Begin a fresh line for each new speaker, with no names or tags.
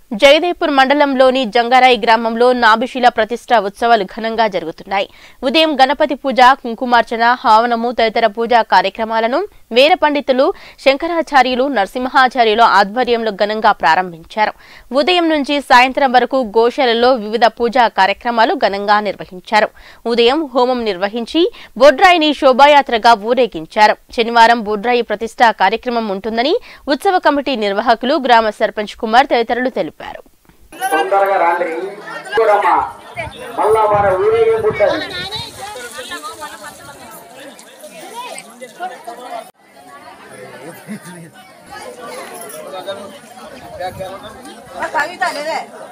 జయదేపూర్ మండలంలోని జంగారాయి గ్రామంలో నాభిశిల ప్రతిష్ట ఉత్సవాలు ఘనంగా జరుగుతున్నాయి ఉదయం గణపతి పూజ కుంకుమార్చన హావనము తదితర పూజా కార్యక్రమాలను వేద పండితులు శంకరాచార్యులు నరసింహాచార్యుల ఆధ్వర్యంలో ఘనంగా ప్రారంభించారు ఉదయం నుంచి సాయంత్రం వరకు గోశాలలో వివిధ పూజా కార్యక్రమాలు ఘనంగా నిర్వహించారు ఉదయం హోమం నిర్వహించి బొడ్రాయిని శోభాయాత్రగా ఊరేగించారు శనివారం బొడ్రాయి ప్రతిష్ట కార్యక్రమం ఉంటుందని ఉత్సవ కమిటీ నిర్వాహకులు గ్రామ సర్పంచ్ కుమార్ తదితరులు తెలిపారు
తొందరగా రాండి చూడమ్మా మళ్ళా మన ఊరేగింపు ఉంటుంది
కవిత లేదే